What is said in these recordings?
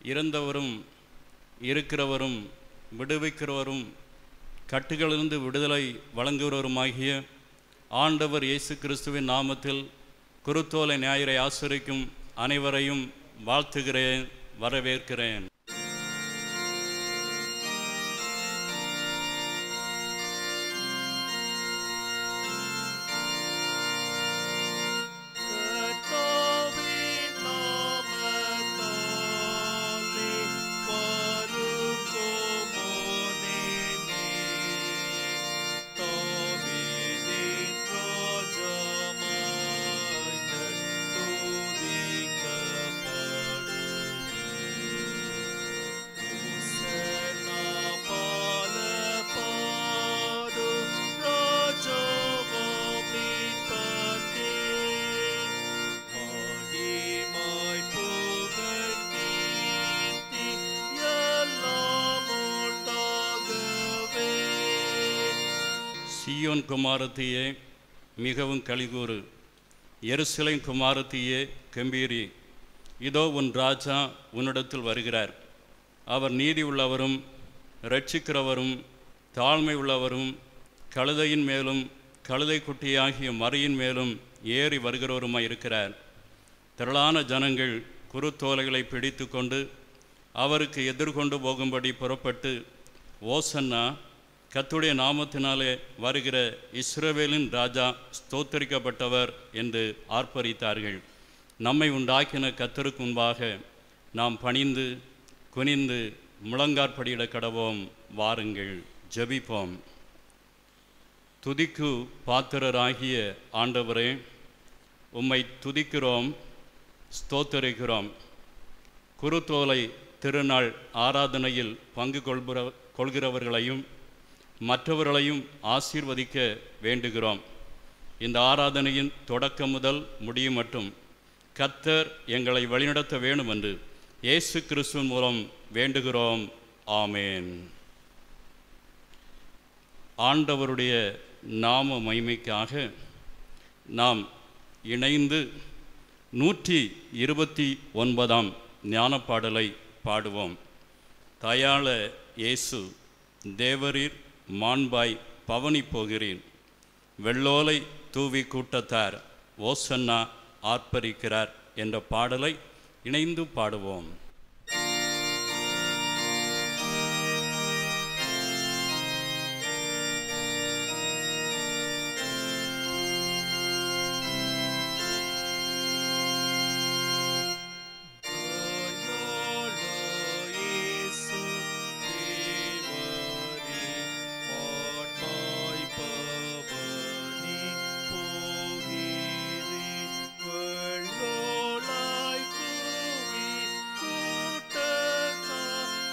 இறந்தவரும் இருக்கிறவரும் விடுவிக்கிறவரும் கட்டுகளிலிருந்து விடுதலை வழங்குகிறவருமாகிய ஆண்டவர் இயேசு கிறிஸ்துவின் நாமத்தில் குருத்தோலை ஞாயிறை ஆசிரிக்கும் அனைவரையும் வாழ்த்துகிறேன் வரவேற்கிறேன் கர்த்தாவின் நாமத்தாலே வருகோமோனேனே. தாவீதின் ராஜாவாய் நட்டுதிக்கப்படுமே. உசன்னா பாலபாடும் ராஜாவாம் மீட்பர்க்கே. மகிமாய் புகழ் கீர்த்தி எல்லாம் உண்டாகவே. சியோன் குமாரத்தியே மிகவும் கலிகூறு எருசலேம் குமாரத்தியே கம்பீரி இதோ உன் ராஜா உன்னிடத்தில் வருகிறார் அவர் நீதி உள்ளவரும் இரட்சிக்கிறவரும் தாழ்மை உள்ளவரும் கழுதையின் மேலும் கழுதை குட்டியாகிய மறையின் மேலும் ஏறி வருகிறவருமாய் இருக்கிறார் திரளான ஜனங்கள் குருத்தோலைகளை பிடித்து கொண்டு அவருக்கு எதிர்கொண்டு போகும்படி புறப்பட்டு ஓசன்னா கத்துடைய நாமத்தினாலே வருகிற இஸ்ரவேலின் ராஜா ஸ்தோத்தரிக்கப்பட்டவர் என்று ஆர்ப்பரித்தார்கள் நம்மை உண்டாக்கின கத்தருக்கு முன்பாக நாம் பணிந்து குனிந்து முழங்காற்படியிட கடவோம் வாருங்கள் ஜெபிப்போம் துதிக்கு பாத்திரராகிய ஆண்டவரே உம்மை துதிக்கிறோம் ஸ்தோத்தரிக்கிறோம் குருத்தோலை திருநாள் ஆராதனையில் பங்கு கொள்கிற கொள்கிறவர்களையும் மற்றவர்களையும் ஆசீர்வதிக்க வேண்டுகிறோம் இந்த ஆராதனையின் தொடக்கம் முதல் முடியும் மட்டும் கத்தர் எங்களை வழிநடத்த வேண்டும் என்று இயேசு கிறிஸ்துவின் மூலம் வேண்டுகிறோம் ஆமேன் ஆண்டவருடைய நாம மகிமைக்காக நாம் இணைந்து நூற்றி இருபத்தி ஒன்பதாம் ஞானப்பாடலை பாடுவோம் தயாள இயேசு தேவரீர் மாண்பாய் பவனி போகிறேன் வெள்ளோலை தூவி கூட்டத்தார் ஓசன்னா ஆர்ப்பரிக்கிறார் என்ற பாடலை இணைந்து பாடுவோம் இயேசு தேவரே மாட்மாய் பவனி போகிறே வெள்ளோளாய் கூவி கூட்டத்தா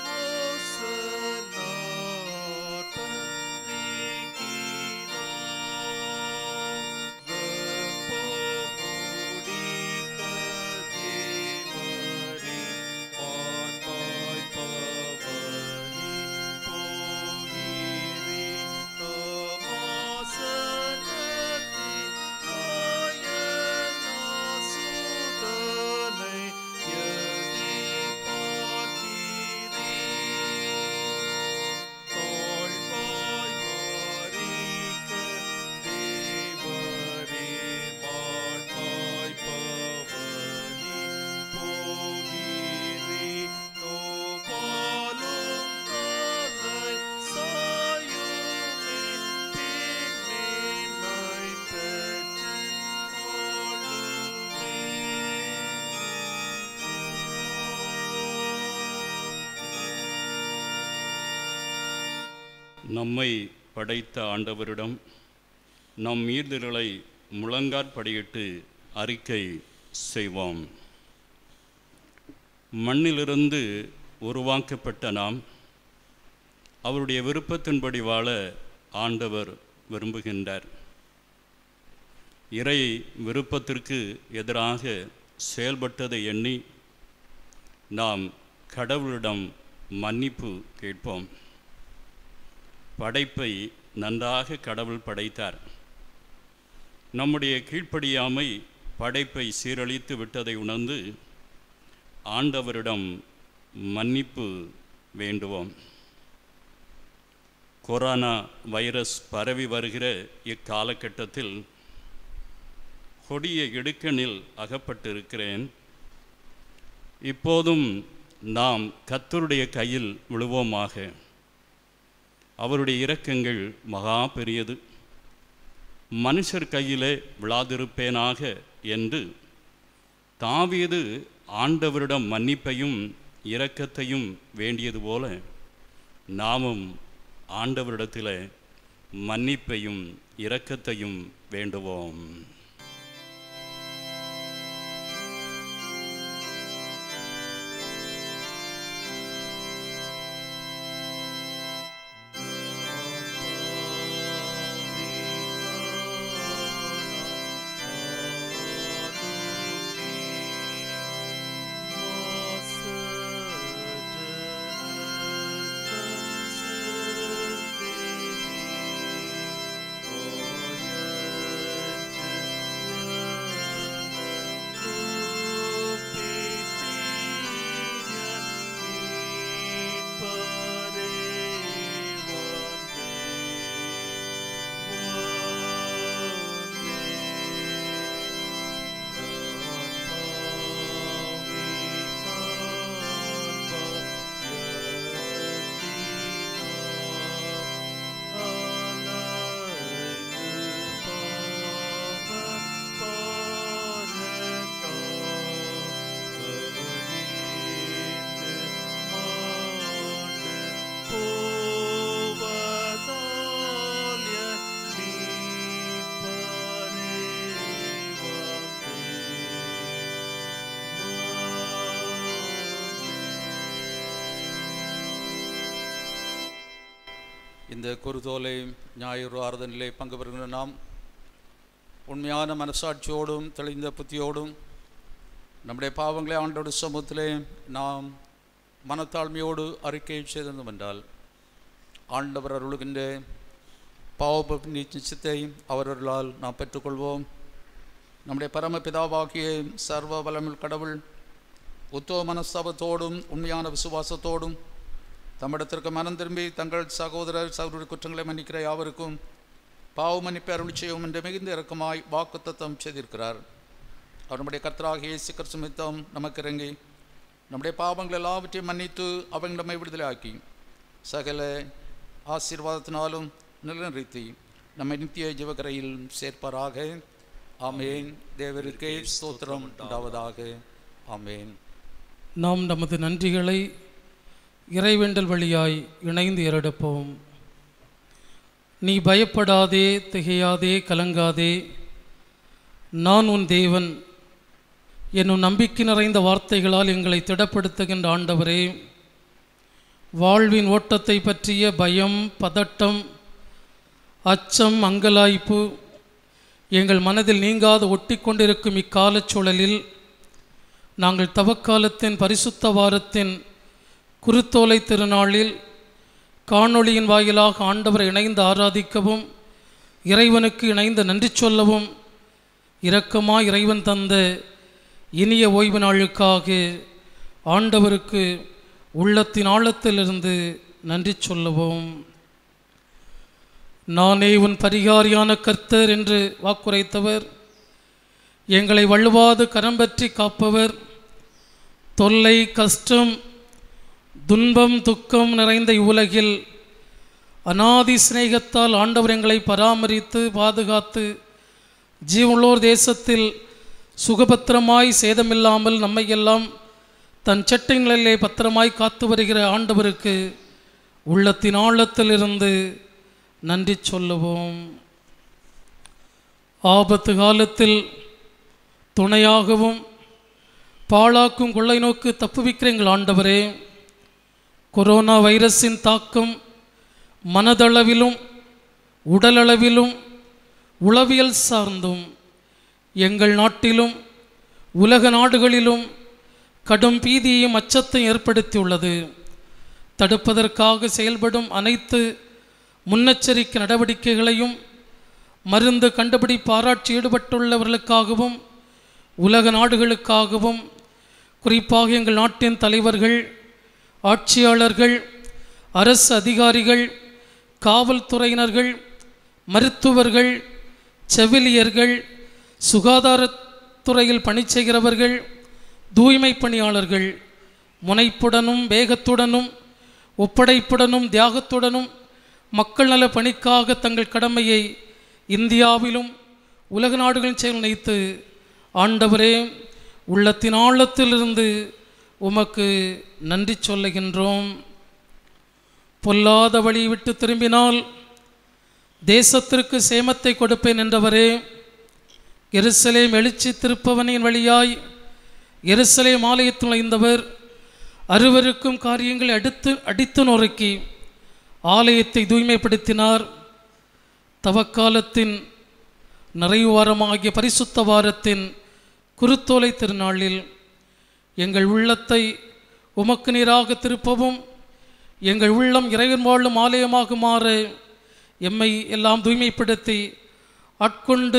ஓசனாட்டம் நீக்கினார். வெப்பமுடிக்க தேவரே மாண்பாய் பவனி போகிறே தமாசனத்தி நாயனாசுதனை எதிர்பார்க்கிறேன். தாழ்வாய் மாறிக்க தேவரே மாண்பாய் பவனி போகிறே. நோபாலும் தலை சாயுமே பின்மேன்மை பெற்று நம்மை படைத்த ஆண்டவரிடம் நம் மீறுதல்களை முழங்காற்படியிட்டு அறிக்கை செய்வோம் மண்ணிலிருந்து உருவாக்கப்பட்ட நாம் அவருடைய விருப்பத்தின்படி வாழ ஆண்டவர் விரும்புகின்றார் இறை விருப்பத்திற்கு எதிராக செயல்பட்டதை எண்ணி நாம் கடவுளிடம் மன்னிப்பு கேட்போம் படைப்பை நன்றாக கடவுள் படைத்தார் நம்முடைய கீழ்ப்படியாமை படைப்பை சீரழித்து விட்டதை உணர்ந்து ஆண்டவரிடம் மன்னிப்பு வேண்டுவோம் கொரோனா வைரஸ் பரவி வருகிற இக்காலகட்டத்தில் கொடிய இடுக்கணில் அகப்பட்டிருக்கிறேன் இப்போதும் நாம் கத்தருடைய கையில் விழுவோமாக அவருடைய இரக்கங்கள் மகா பெரியது மனுஷர் கையிலே விழாதிருப்பேனாக என்று தாவீது ஆண்டவரிடம் மன்னிப்பையும் இரக்கத்தையும் வேண்டியது போல நாமும் ஆண்டவரிடத்தில் மன்னிப்பையும் இரக்கத்தையும் வேண்டுவோம் இந்த குருதோலை ஞாயிறு ஆறுதலிலே பங்கு பெறுகிற நாம் உண்மையான மனசாட்சியோடும் தெளிந்த புத்தியோடும் நம்முடைய பாவங்களை ஆண்டோடு சமூகத்திலே நாம் மனத்தாழ்மையோடு அறிக்கை செய்திருந்தோம் என்றால் ஆண்டவர் அருளுகின்ற பாவ நிச்சயத்தை அவர்களால் நாம் பெற்றுக்கொள்வோம் நம்முடைய பரமபிதாவாகிய சர்வ வளமில் கடவுள் உத்தவ மனஸ்தாபத்தோடும் உண்மையான விசுவாசத்தோடும் தம்மிடத்திற்கு மனம் திரும்பி தங்கள் சகோதரர் சகோதரி குற்றங்களை மன்னிக்கிற யாவருக்கும் பாவ மன்னிப்பை அருள் செய்யும் என்று மிகுந்த இறக்கமாய் வாக்குத்தத்தம் செய்திருக்கிறார் அவர் நம்முடைய கர்த்தராகிய இயேசு கிறிஸ்து நிமித்தம் நமக்கு இறங்கி நம்முடைய பாவங்கள் எல்லாவற்றையும் மன்னித்து அவங்க நம்மை விடுதலை ஆக்கி சகல ஆசீர்வாதத்தினாலும் நிலைநிறுத்தி நம்மை நித்திய ஜீவகரையில் சேர்ப்பாராக ஆமேன் தேவருக்கே ஸ்தோத்திரம் உண்டாவதாக ஆமேன் நாம் நமது நன்றிகளை இறைவேண்டல் வழியாய் இணைந்து ஏறெடுப்போம் நீ பயப்படாதே திகையாதே கலங்காதே நான் உன் தேவன் என்னும் நம்பிக்கை நிறைந்த வார்த்தைகளால் எங்களை திடப்படுத்துகின்ற ஆண்டவரே வாழ்வின் ஓட்டத்தை பற்றிய பயம் பதட்டம் அச்சம் அங்கலாய்ப்பு எங்கள் மனதில் நீங்காது ஒட்டி கொண்டிருக்கும் இக்காலச் சூழலில் நாங்கள் தவக்காலத்தின் பரிசுத்த வாரத்தின் குருத்தோலை திருநாளில் காணொளியின் வாயிலாக ஆண்டவரை இணைந்து ஆராதிக்கவும் இறைவனுக்கு இணைந்து நன்றி சொல்லவும் இரக்கமாய் இறைவன் தந்த இனிய ஓய்வு நாளுக்காக ஆண்டவருக்கு உள்ளத்தின் ஆழத்திலிருந்து நன்றி சொல்லுவோம் நானே உன் பரிகாரியான கர்த்தர் என்று வாக்குரைத்தவர் எங்களை வள்ளுவாது கரம் பற்றி காப்பவர் தொல்லை கஷ்டம் துன்பம் துக்கம் நிறைந்த இவ்வுலகில் அனாதி சிநேகத்தால் ஆண்டவர் எங்களை பராமரித்து பாதுகாத்து ஜீவனோர் தேசத்தில் சுகபத்திரமாய் சேதமில்லாமல் நம்மையெல்லாம் தன் சட்டங்களிலே பத்திரமாய் காத்து வருகிற ஆண்டவருக்கு உள்ளத்தின் ஆழத்திலிருந்து நன்றி சொல்லுவோம் ஆபத்து காலத்தில் துணையாகவும் பாழாக்கும் கொள்ளை நோக்கு தப்புவிக்கிற எங்கள் ஆண்டவரே கொரோனா வைரஸின் தாக்கம் மனதளவிலும் உடலளவிலும் உளவியல் சார்ந்தும் எங்கள் நாட்டிலும் உலக நாடுகளிலும் கடும் பீதியையும் அச்சத்தையும் ஏற்படுத்தியுள்ளது தடுப்பதற்காக செயல்படும் அனைத்து முன்னெச்சரிக்கை நடவடிக்கைகளையும் மருந்து கண்டுபிடி பாராட்சி ஈடுபட்டுள்ளவர்களுக்காகவும் உலக நாடுகளுக்காகவும் குறிப்பாக எங்கள் நாட்டின் தலைவர்கள் ஆட்சியாளர்கள் அரசு அதிகாரிகள் காவல்துறையினர்கள் மருத்துவர்கள் செவிலியர்கள் சுகாதாரத்துறையில் பணி செய்கிறவர்கள் தூய்மை பணியாளர்கள் முனைப்புடனும் வேகத்துடனும் ஒப்படைப்புடனும் தியாகத்துடனும் மக்கள் நல பணிக்காக தங்கள் கடமையை இந்தியாவிலும் உலக நாடுகளில் செயல்நினைத்து ஆண்டவரே உள்ளத்தின் ஆழத்திலிருந்து உமக்கு நன்றி சொல்லுகின்றோம் பொல்லாத வழி விட்டு திரும்பினால் தேசத்திற்கு சேமத்தை கொடுப்பேன் என்றவரே எருசலேம் எழுச்சி திருப்பவனின் வழியாய் எருசலேம் ஆலயத்தில் நுழைந்தவர் அருவருக்கும் காரியங்களை அடுத்து அடித்து நொறுக்கி ஆலயத்தை தூய்மைப்படுத்தினார் தவக்காலத்தின் நிறைவு வாரமாகிய பரிசுத்த வாரத்தின் குருத்தோலை திருநாளில் எங்கள் உள்ளத்தை உமக்கு நீராக திருப்பவும் எங்கள் உள்ளம் இறைவன் வாழும் ஆலயமாக மாற எம்மை எல்லாம் தூய்மைப்படுத்தி ஆட்கொண்டு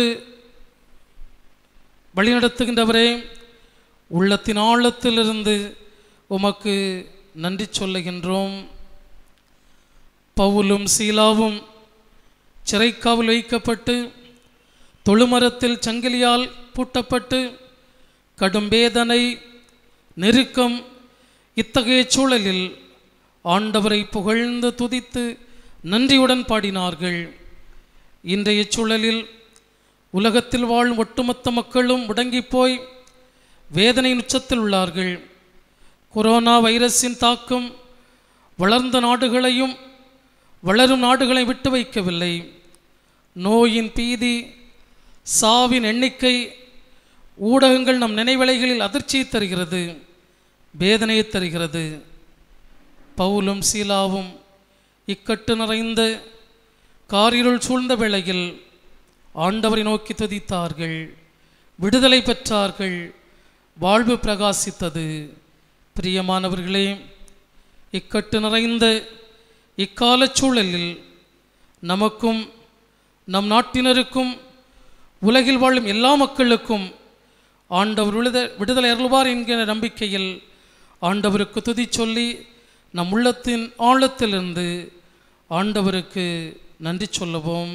வழிநடத்துகின்றவரே உள்ளத்தின் ஆழத்திலிருந்து உமக்கு நன்றி சொல்லுகின்றோம் பவுலும் சீலாவும் சிறைக்காவல் வைக்கப்பட்டு தொழுமரத்தில் சங்கிலியால் பூட்டப்பட்டு கடும் வேதனை நெருக்கம் இத்தகைய சூழலில் ஆண்டவரை புகழ்ந்து துதித்து நன்றியுடன் பாடினார்கள் இன்றைய சூழலில் உலகத்தில் வாழும் ஒட்டுமொத்த மக்களும் முடங்கிப் போய் வேதனை உச்சத்தில் உள்ளார்கள் கொரோனா வைரஸின் தாக்கம் வளர்ந்த நாடுகளையும் வளரும் நாடுகளை விட்டு வைக்கவில்லை நோயின் பீதி சாவின் எண்ணிக்கை ஊடகங்கள் நம் நினைவலைகளில் அதிர்ச்சியை தருகிறது வேதனையை தருகிறது பவுலும் சீலாவும் இக்கட்டு நிறைந்த காரிருள் சூழ்ந்த வேளையில் ஆண்டவரை நோக்கி துதித்தார்கள் விடுதலை பெற்றார்கள் வாழ்வு பிரகாசித்தது பிரியமானவர்களே இக்கட்டு நிறைந்த இக்காலச் சூழலில் நமக்கும் நம் நாட்டினருக்கும் உலகில் வாழும் எல்லா மக்களுக்கும் ஆண்டவர் விடுத விடுதலை அருள்வார் என்கிற நம்பிக்கையில் ஆண்டவருக்கு துதி சொல்லி நம் உள்ளத்தின் ஆழத்திலிருந்து ஆண்டவருக்கு நன்றி சொல்லுவோம்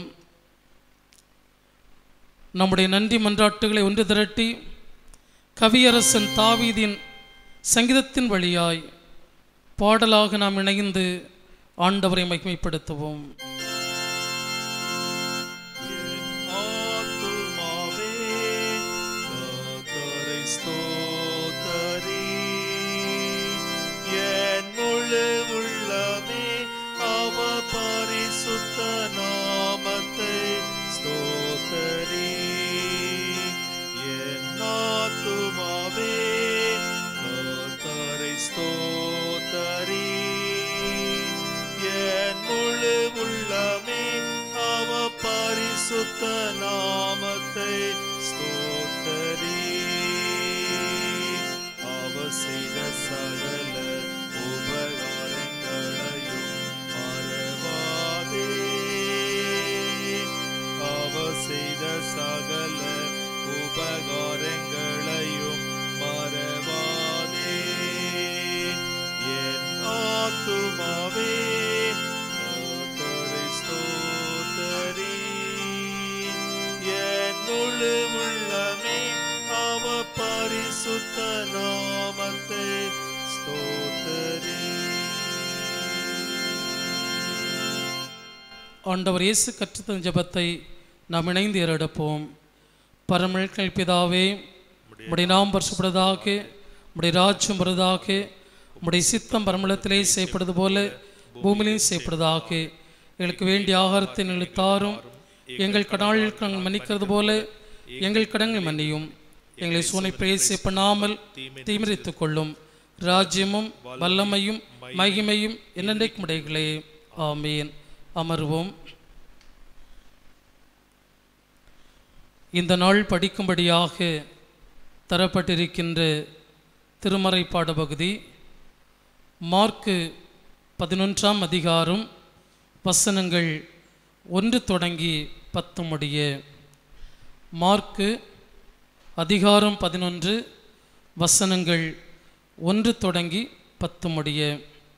நம்முடைய நன்றி மன்றாட்டுகளை ஒன்று திரட்டி கவியரசன் தாவீதின் சங்கீதத்தின் வழியாய் பாடலாக நாம் இணைந்து ஆண்டவரை மகிமைப்படுத்துவோம் ஆத்துமாவே கர்த்தரை ஸ்தோத்தரி என் முழு உள்ளமே அவ பரிசுத்த நாமத்தை ஸ்தோத்தரி என் ஆத்துமாவே கர்த்தரை ஸ்தோத்தரி என் முழு உள்ளமே அவ பரிசுத்த நாமத்தை ஸ்தோத்தரி அவ செய்த சகல உபகாரங்களையும் மறவாதே அவ செய்த சகல உபகாரங்களையும் மறவாதே என் ஆத்துமாவே கர்த்தரை ஸ்தோத்தரி என் முழு உள்ளமே அவ பரிசுத்த நாமத்தை ஸ்தோத்தரி ஆண்டவர் இயேசு கற்றுத்தந்த ஜெபத்தை நாம் இணைந்து ஏறெடுப்போம் பரமழ்கள் பிதாவே உடைய நாம் பரிசுப்படுவதாக உடைய ராஜ்யம் வருவதாக உடைய சித்தம் பரமளத்திலே செய்யப்படுவது போல பூமியிலையும் செய்யப்படுவதாக எங்களுக்கு வேண்டிய ஆகாரத்தை எங்களுக்கு தாரும் எங்கள் கடனாளிகளுக்கு நாங்கள் மன்னிக்கிறது போல எங்கள் கடன்களை மன்னியும் எங்களை சூனை பிரேசி பண்ணாமல் தீமிரித்துக் கொள்ளும் ராஜ்யமும் வல்லமையும் மகிமையும் என்னென்றைக்கும் உடையகளே ஆமீன் அமர்வோம் இந்த நாள் படிக்கும்படியாக தரப்பட்டிருக்கின்ற திருமறை பாடப்பகுதி மார்க்கு பதினொன்றாம் அதிகாரம் வசனங்கள் ஒன்று தொடங்கி பத்து முடிய மார்க்கு அதிகாரம் பதினொன்று வசனங்கள் ஒன்று தொடங்கி பத்து முடிய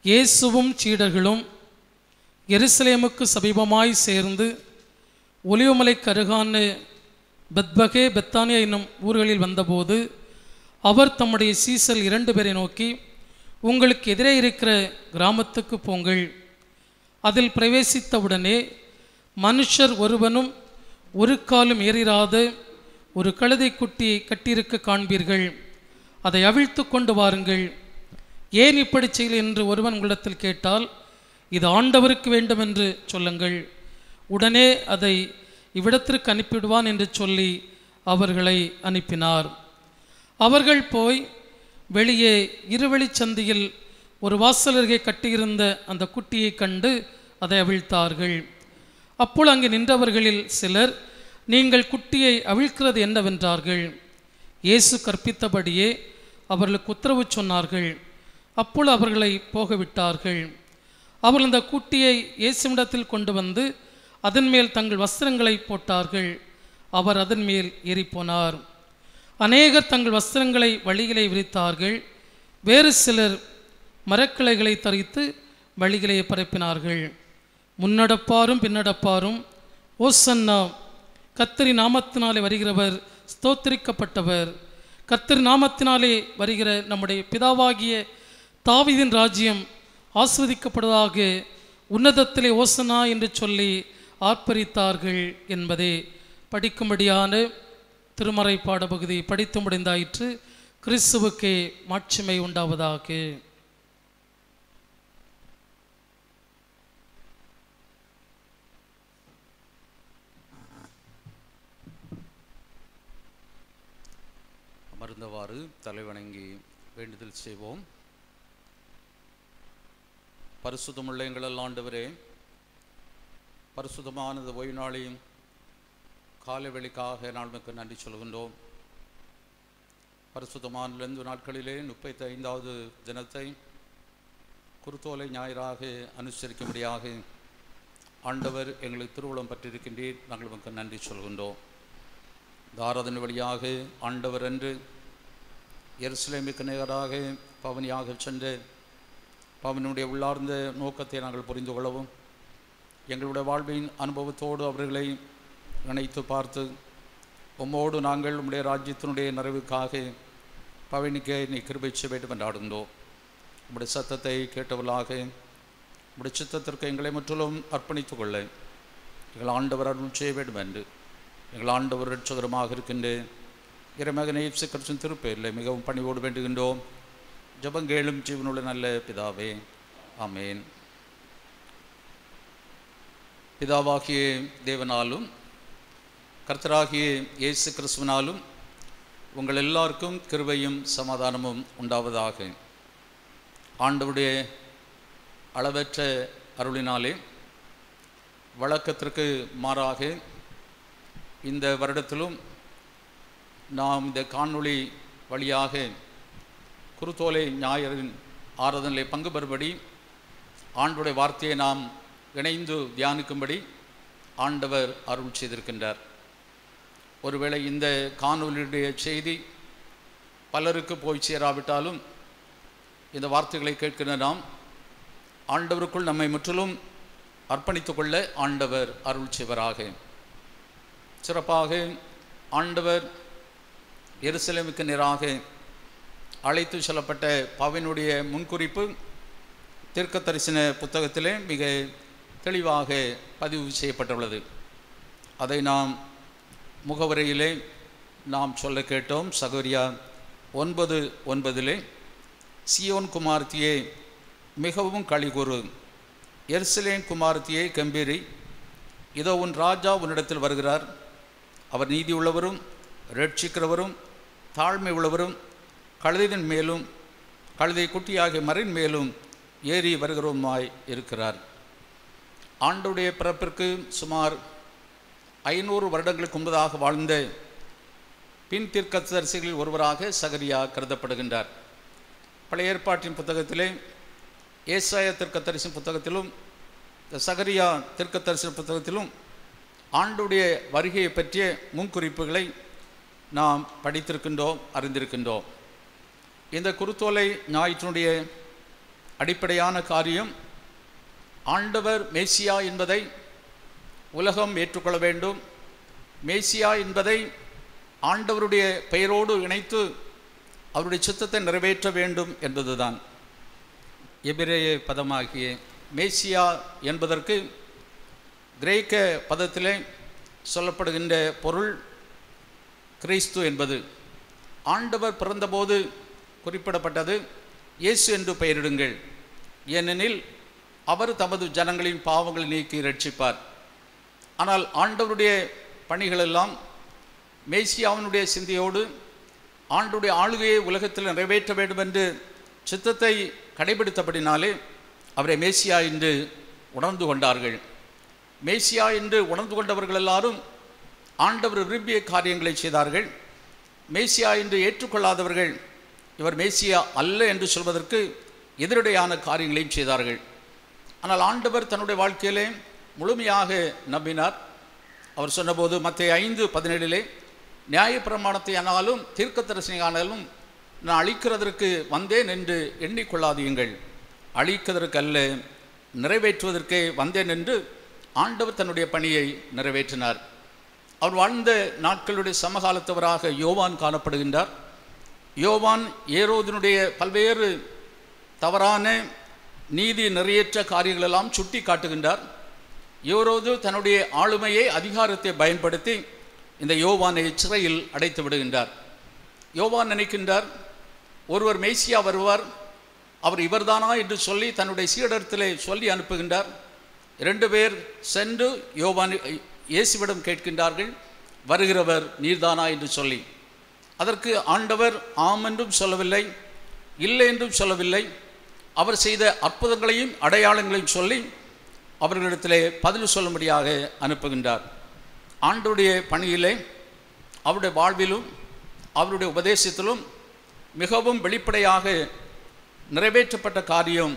இயேசுவும் சீடர்களும் எருசலேமுக்கு சமீபமாய் சேர்ந்து ஒலிவமலைக்கு அருகான பெத்பகே பெத்தானியா என்னும் ஊர்களில் வந்தபோது அவர் தம்முடைய சீசல் இரண்டு பேரை நோக்கி உங்களுக்கு எதிரே இருக்கிற கிராமத்துக்கு போங்கள் அதில் பிரவேசித்தவுடனே மனுஷர் ஒருவனும் ஒரு காலும் ஏறிராத ஒரு கழுதை குட்டியை கட்டியிருக்க காண்பீர்கள் அதை அவிழ்த்து கொண்டு வாருங்கள் ஏன் இப்படி செய்யல் என்று ஒருவன் உங்களிடத்தில் கேட்டால் இது ஆண்டவருக்கு வேண்டும் என்று சொல்லுங்கள் உடனே அதை இவ்விடத்திற்கு அனுப்பிவிடுவான் என்று சொல்லி அவர்களை அனுப்பினார் அவர்கள் போய் வெளியே இருவழிச் சந்தியில் ஒரு வாசல் அருகே கட்டியிருந்த அந்த குட்டியை கண்டு அதை அவிழ்த்தார்கள் அப்பொழுது அங்கே நின்றவர்களில் சிலர் நீங்கள் குட்டியை அவிழ்க்கிறது என்னவென்றார்கள் இயேசு கற்பித்தபடியே அவர்களுக்கு உத்தரவு சொன்னார்கள் அப்பொழுது அவர்களை போக விட்டார்கள் அவர்கள் அந்த குட்டியை இயேசுவிடத்தில் கொண்டு வந்து அதன் மேல் தங்கள் வஸ்திரங்களை போட்டார்கள் அவர் அதன் மேல் ஏறிப்போனார் அநேகர் தங்கள் வஸ்திரங்களை வழிகளை விரித்தார்கள் வேறு சிலர் மரக்கிளைகளை தரித்து வழிகளை பரப்பினார்கள் முன்னடப்பாரும் பின்னடப்பாரும் ஓசன்னா கத்தரி நாமத்தினாலே வருகிறவர் ஸ்தோத்திரிக்கப்பட்டவர் கத்தரி நாமத்தினாலே வருகிற நம்முடைய பிதாவாகிய தாவீதின் ராஜ்யம் ஆஸ்வதிக்கப்படுவதாக உன்னதத்திலே ஓசனா என்று சொல்லி ஆர்ப்பரித்தார்கள் என்பதே படிக்கும்படியான திருமறை பாடப்பகுதி படித்து முடிந்தாயிற்று கிறிஸ்துவுக்கே மாட்சிமை உண்டாவதாக அமர்ந்தவாறு தலைவணங்கி வேண்டுதல் செய்வோம் பரிசுத்தமுள்ள எங்கள் ஆண்டவரே பரிசுத்தமானது ஓய்வு நாளையும் காலை வெளிக்காக நாள் மிக்க நன்றி சொல்கின்றோம் பரிசுத்தமான ரெண்டு நாட்களிலே முப்பத்தி ஐந்தாவது தினத்தை குருத்தோலை ஞாயிறாக அனுசரிக்கும்படியாக ஆண்டவர் எங்களுக்கு திருவுளம் பற்றிருக்கின்றீர் நாங்கள் உமக்கு நன்றி சொல்கின்றோம் இந்த ஆராதனை வழியாக ஆண்டவர் என்று எருசலேமுக்கு நிகராக பவனியாக சென்று பவனுடைய உள்ளார்ந்த நோக்கத்தை நாங்கள் புரிந்து கொள்ளவும் எங்களுடைய வாழ்வின் அனுபவத்தோடு அவர்களை இணைத்து பார்த்து உம்மோடு நாங்கள் உம்முடைய ராஜ்யத்தினுடைய நிறைவுக்காக பவனிக்க நீ கிருபை செய்ய வேண்டும் என்று ஆடுந்தோம் உம்முடைய சத்தத்தை கேட்டவர்களாக உம்முடைய சித்தத்திற்கு எங்களை முற்றிலும் அர்ப்பணித்துக் கொள்ள எங்கள் ஆண்டவர் அருள் செய்ய வேண்டும் என்று எங்கள் ஆண்டவர் ரட்சகரமாக இருக்கின்ற இறைமகனை கிறிஸ்துவின் திருப்பேரில் மிகவும் பணிவோடு வேண்டுகின்றோம் ஜபங்கேளும் ஜீவனுள்ள நல்ல பிதாவே ஆமேன் பிதாவாகிய தேவனாலும் கர்த்தராகிய இயேசு கிறிஸ்துவனாலும் உங்கள் எல்லாருக்கும் கிருபையும் சமாதானமும் உண்டாவதாக ஆண்டவருடைய அளவற்ற அருளினாலே வழக்கத்திற்கு மாறாக இந்த வருடத்திலும் நாம் இந்த காணொளி வழியாக குருத்தோலை ஞாயிறின் ஆராதனையில் பங்கு பெறும்படி ஆண்டுடைய வார்த்தையை நாம் இணைந்து தியானிக்கும்படி ஆண்டவர் அருள் செய்திருக்கின்றார் ஒருவேளை இந்த காணொலியுடைய செய்தி பலருக்கு போய் சேராவிட்டாலும் இந்த வார்த்தைகளை கேட்கிற நாம் ஆண்டவருக்குள் நம்மை முற்றிலும் அர்ப்பணித்துக் கொள்ள ஆண்டவர் அருள் செய்வராக சிறப்பாக ஆண்டவர் எருசலேமுக்கு நேராக அழைத்து செல்லப்பட்ட பவினுடைய முன்குறிப்பு தீர்க்க தரிசன புத்தகத்திலே மிக தெளிவாக பதிவு செய்யப்பட்டுள்ளது அதை நாம் முகவரியிலே நாம் சொல்ல கேட்டோம் சகோரியா ஒன்பது ஒன்பதிலே சியோன் குமார்த்தியே மிகவும் களிகூறு எர்சிலேன் குமார்த்தியே கம்பீரி இதோ உன் ராஜா உன்னிடத்தில் வருகிறார் அவர் நீதி உள்ளவரும் ரட்சிக்கிறவரும் தாழ்மை உள்ளவரும் கழுதையின் மேலும் கழுதை குட்டியாகிய மரின் மேலும் ஏறி வருகிறவருமாய் இருக்கிறார் ஆண்டுடைய பிறப்பிற்கு சுமார் ஐநூறு வருடங்களுக்கு முன்பதாக வாழ்ந்த பின் தீர்க்கதரிசிகளில் ஒருவராக சகரியா கருதப்படுகின்றார் பழைய ஏற்பாட்டின் புத்தகத்திலே ஏசாய தீர்க்கதரிசன புத்தகத்திலும் இந்த சகரியா தீர்க்கதரிசன புத்தகத்திலும் ஆண்டுடைய வருகையை பற்றிய முன்குறிப்புகளை நாம் படித்திருக்கின்றோம் அறிந்திருக்கின்றோம் இந்த குருத்தோலை ஞாயிற்றினுடைய அடிப்படையான காரியம் ஆண்டவர் மேசியா என்பதை உலகம் ஏற்றுக்கொள்ள வேண்டும் மேசியா என்பதை ஆண்டவருடைய பெயரோடு இணைத்து அவருடைய சித்தத்தை நிறைவேற்ற வேண்டும் என்பதுதான் எபிரேய பதமாகிய மேசியா என்பதற்கு கிரேக்க பதத்திலே சொல்லப்படுகின்ற பொருள் கிறிஸ்து என்பது ஆண்டவர் பிறந்தபோது குறிப்பிடப்பட்டது இயேசு என்று பெயரிடுங்கள் ஏனெனில் அவர் தமது ஜனங்களின் பாவங்களை நீக்கி ரட்சிப்பார் ஆனால் ஆண்டவருடைய பணிகளெல்லாம் மேசியாவினுடைய சிந்தையோடு ஆண்டுடைய ஆளுகையை உலகத்தில் நிறைவேற்ற வேண்டும் என்று சித்தத்தை கடைபிடித்தபடினாலே அவரை மேசியா என்று உணர்ந்து கொண்டார்கள் மேசியா என்று உணர்ந்து கொண்டவர்கள் எல்லாரும் ஆண்டவர் விரும்பிய காரியங்களை செய்தார்கள் மேசியா என்று ஏற்றுக்கொள்ளாதவர்கள் இவர் மேசியா அல்ல என்று சொல்வதற்கு எதிரடையான காரியங்களையும் செய்தார்கள் ஆனால் ஆண்டவர் தன்னுடைய வாழ்க்கையிலே முழுமையாக நம்பினார் அவர் சொன்னபோது மத்திய ஐந்து பதினேழிலே நியாயப்பிரமாணத்தை ஆனாலும் தீர்க்கதரிசனி ஆனாலும் நான் அழிக்கிறதற்கு வந்தேன் என்று எண்ணிக்கொள்ளாதீங்கள் அழிக்கிறதற்கு அல்ல நிறைவேற்றுவதற்கே வந்தேன் என்று ஆண்டவர் தன்னுடைய பணியை நிறைவேற்றினார் அவர் வாழ்ந்த நாட்களுடைய சமகாலத்தவராக யோவான் காணப்படுகின்றார் யோவான் ஏரோதினுடைய பல்வேறு தவறான நீதி நிறையற்ற காரியங்களெல்லாம் சுட்டி காட்டுகின்றார் யோரோது தன்னுடைய ஆளுமையை அதிகாரத்தை பயன்படுத்தி இந்த யோவானை சிறையில் அடைத்து விடுகின்றார் யோவான் நினைக்கின்றார் ஒருவர் மேசியா வருவார் அவர் இவர்தானா என்று சொல்லி தன்னுடைய சீடத்திலே சொல்லி அனுப்புகின்றார் இரண்டு பேர் சென்று யோவான் இயேசுவிடம் கேட்கின்றார்கள் வருகிறவர் நீர்தானா என்று சொல்லி அதற்கு ஆண்டவர் ஆம் என்றும் சொல்லவில்லை இல்லை என்றும் சொல்லவில்லை அவர் செய்த அற்புதங்களையும் அடையாளங்களையும் சொல்லி அவர்களிடத்திலே பதில் சொல்லும்படியாக அனுப்புகின்றார் ஆண்டுடைய பணியிலே அவருடைய வாழ்விலும் அவருடைய உபதேசத்திலும் மிகவும் வெளிப்படையாக நிறைவேற்றப்பட்ட காரியம்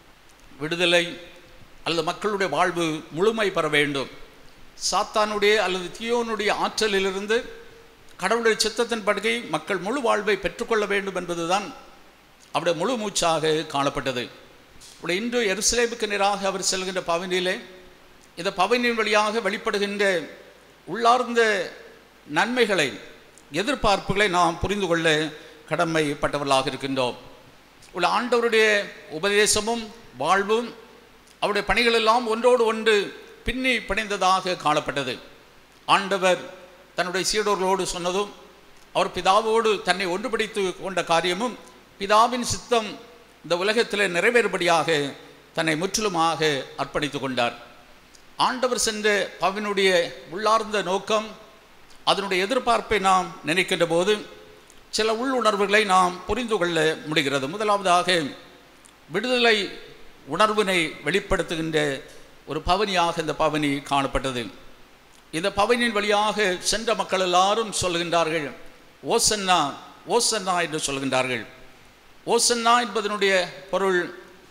விடுதலை அல்லது மக்களுடைய வாழ்வு முழுமை பெற வேண்டும் சாத்தானுடைய அல்லது தியோனுடைய ஆற்றலிலிருந்து கடவுளுடைய சித்தத்தின் படுகை மக்கள் முழு வாழ்வை பெற்றுக்கொள்ள வேண்டும் என்பதுதான் அவருடைய முழு மூச்சாக காணப்பட்டது இப்படி இன்று எருசலேமுக்கு நேராக அவர் செல்கின்ற பவனியிலே இந்த பவனின் வழியாக வெளிப்படுகின்ற உள்ளார்ந்த நன்மைகளை எதிர்பார்ப்புகளை நாம் புரிந்து கொள்ள கடமைப்பட்டவர்களாக இருக்கின்றோம் உள்ள ஆண்டவருடைய உபதேசமும் வாழ்வும் அவருடைய பணிகளெல்லாம் ஒன்றோடு ஒன்று பின்னி பிணைந்ததாக காணப்பட்டது ஆண்டவர் தன்னுடைய சீடர்களோடு சொன்னதும் அவர் பிதாவோடு தன்னை ஒன்றுபடித்து கொண்ட காரியமும் பிதாவின் சித்தம் இந்த உலகத்தில் நிறைவேறுபடியாக தன்னை முற்றிலுமாக அர்ப்பணித்து கொண்டார் ஆண்டவர் சென்ற பவனுடைய உள்ளார்ந்த நோக்கம் அதனுடைய எதிர்பார்ப்பை நாம் நினைக்கின்ற போது சில உள்ளுணர்வுகளை நாம் புரிந்து கொள்ள முடிகிறது முதலாவதாக விடுதலை உணர்வினை வெளிப்படுத்துகின்ற ஒரு பவனியாக இந்த பவனி காணப்பட்டது இந்த பவனின் வழியாக சென்ற மக்கள் எல்லாரும் சொல்கின்றார்கள் ஓசன்னா ஓசன்னா என்று சொல்கின்றார்கள் ஓசன்னா என்பதனுடைய பொருள்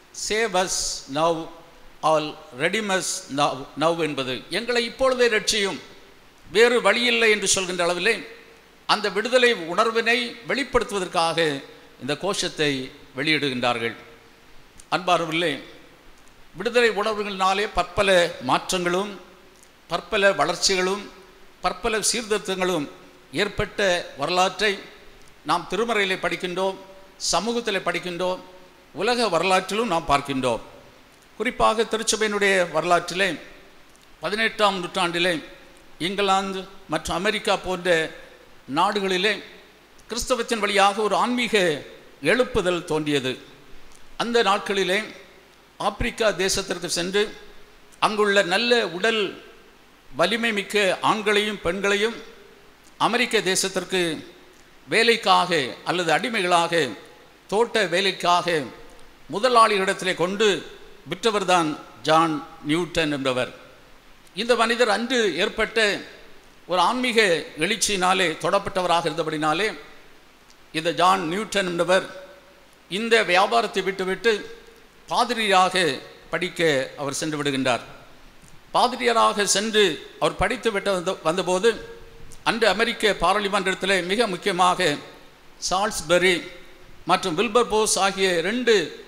save us now all redeem us now now என்பது எங்களை இப்பொழுதே ரட்சியும் வேறு வழியில்லை என்று சொல்கின்ற அளவிலே அந்த விடுதலை உணர்வினை வெளிப்படுத்துவதற்காக இந்த கோஷத்தை வெளியிடுகின்றார்கள் அன்பார்வில்லை விடுதலை உணர்வுகளினாலே பற்பல மாற்றங்களும் பற்பல வளர்ச்சிகளும் பற்பல சீர்திருத்தங்களும் ஏற்பட்ட வரலாற்றை நாம் திருமறையிலே படிக்கின்றோம் சமூகத்தில் படிக்கின்றோம் உலக வரலாற்றிலும் நாம் பார்க்கின்றோம் குறிப்பாக திருச்சபையினுடைய வரலாற்றிலே பதினெட்டாம் நூற்றாண்டிலே இங்கிலாந்து மற்றும் அமெரிக்கா போன்ற நாடுகளிலே கிறிஸ்தவத்தின் வழியாக ஒரு ஆன்மீக எழுப்புதல் தோன்றியது அந்த நாட்களிலே ஆப்பிரிக்கா தேசத்திற்கு சென்று அங்குள்ள நல்ல உடல் வலிமை மிக்க ஆண்களையும் பெண்களையும் அமெரிக்க தேசத்திற்கு வேலைக்காக அல்லது அடிமைகளாக தோட்ட வேலைக்காக முதலாளிகளிடத்திலே கொண்டு விற்றவர்தான் ஜான் நியூட்டன் என்பவர் இந்த மனிதர் அன்று ஏற்பட்ட ஒரு ஆன்மீக எழுச்சியினாலே தொடப்பட்டவராக இருந்தபடினாலே இந்த ஜான் நியூட்டன் என்பவர் இந்த வியாபாரத்தை விட்டுவிட்டு பாதிரியாக படிக்க அவர் சென்று விடுகின்றார் பாதிரியாராக சென்று அவர் படித்து விட்ட வந்த வந்தபோது அன்று அமெரிக்க பாராளுமன்றத்தில் மிக முக்கியமாக சால்ஸ்பெரி மற்றும் வில்பர் போஸ் ஆகிய ரெண்டு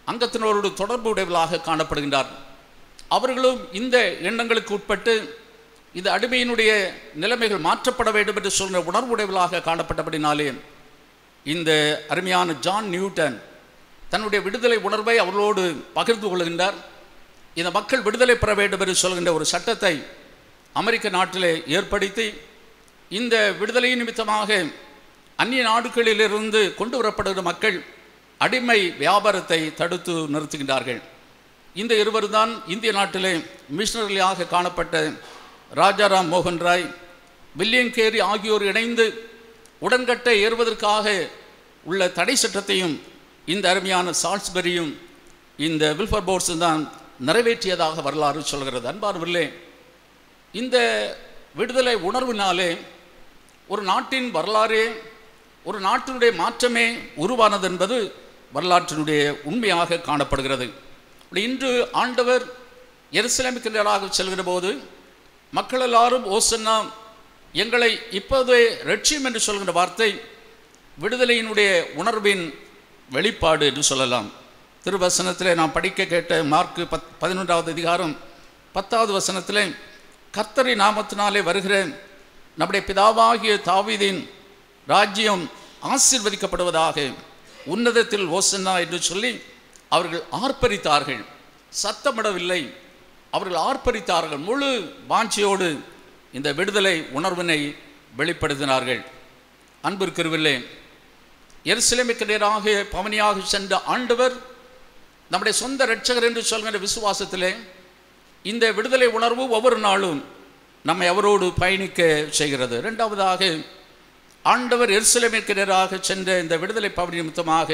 அங்கத்தினரோடு தொடர்பு உடையவர்களாக காணப்படுகின்றார்கள் அவர்களும் இந்த எண்ணங்களுக்கு உட்பட்டு இந்த அடிமையினுடைய நிலைமைகள் மாற்றப்பட வேண்டும் என்று சொல்கிற உணர்வுடையவர்களாக காணப்பட்டபடினாலே இந்த அருமையான ஜான் நியூட்டன் தன்னுடைய விடுதலை உணர்வை அவர்களோடு பகிர்ந்து கொள்கின்றார் இந்த மக்கள் விடுதலை பெற வேண்டும் என்று சொல்கின்ற ஒரு சட்டத்தை அமெரிக்க நாட்டிலே ஏற்படுத்தி இந்த விடுதலை நிமித்தமாக அந்நிய நாடுகளிலிருந்து கொண்டு வரப்படுகிற மக்கள் அடிமை வியாபாரத்தை தடுத்து நிறுத்துகின்றார்கள் இந்த இருவர் தான் இந்திய நாட்டிலே மிஷனரியாக காணப்பட்ட ராஜாராம் மோகன் ராய் வில்லியம் கேரி ஆகியோர் இணைந்து உடன்கட்டை ஏறுவதற்காக உள்ள தடை சட்டத்தையும் இந்த அருமையான சால்ஸ்பரியும் இந்த வில்ஃபர் போர்ட்ஸும் தான் நிறைவேற்றியதாக வரலாறு சொல்கிறது அன்பார்வர்களே இந்த விடுதலை உணர்வினாலே ஒரு நாட்டின் வரலாறே ஒரு நாட்டினுடைய மாற்றமே உருவானது என்பது வரலாற்றினுடைய உண்மையாக காணப்படுகிறது அப்படி இன்று ஆண்டவர் எருசலேமுக்கு செல்கிற போது மக்கள் எல்லாரும் ஓசன்னா எங்களை இப்போதே ரட்சியம் என்று சொல்கின்ற வார்த்தை விடுதலையினுடைய உணர்வின் வெளிப்பாடு என்று சொல்லலாம் திருவசனத்திலே நாம் படிக்க கேட்ட மார்க்கு பத் பதினொன்றாவது அதிகாரம் பத்தாவது வசனத்திலே கர்த்தரி நாமத்தினாலே வருகிற நம்முடைய பிதாவாகிய தாவீதின் ராஜ்யம் ஆசீர்வதிக்கப்படுவதாக உன்னதத்தில் ஓசன்னா என்று சொல்லி அவர்கள் ஆர்ப்பரித்தார்கள் சத்தமிடவில்லை அவர்கள் ஆர்ப்பரித்தார்கள் முழு வாஞ்சியோடு இந்த விடுதலை உணர்வினை வெளிப்படுத்தினார்கள் அன்பிற்கிருவில்லை எருசலேமுக்கு நேராக பவனியாக சென்ற ஆண்டவர் நம்முடைய சொந்த இரட்சகர் என்று சொல்கிற விசுவாசத்திலே இந்த விடுதலை உணர்வு ஒவ்வொரு நாளும் நம்மை அவரோடு பயணிக்க செய்கிறது இரண்டாவதாக ஆண்டவர் எருசலேமிற்கு நேராக சென்ற இந்த விடுதலை பவனி நிமித்தமாக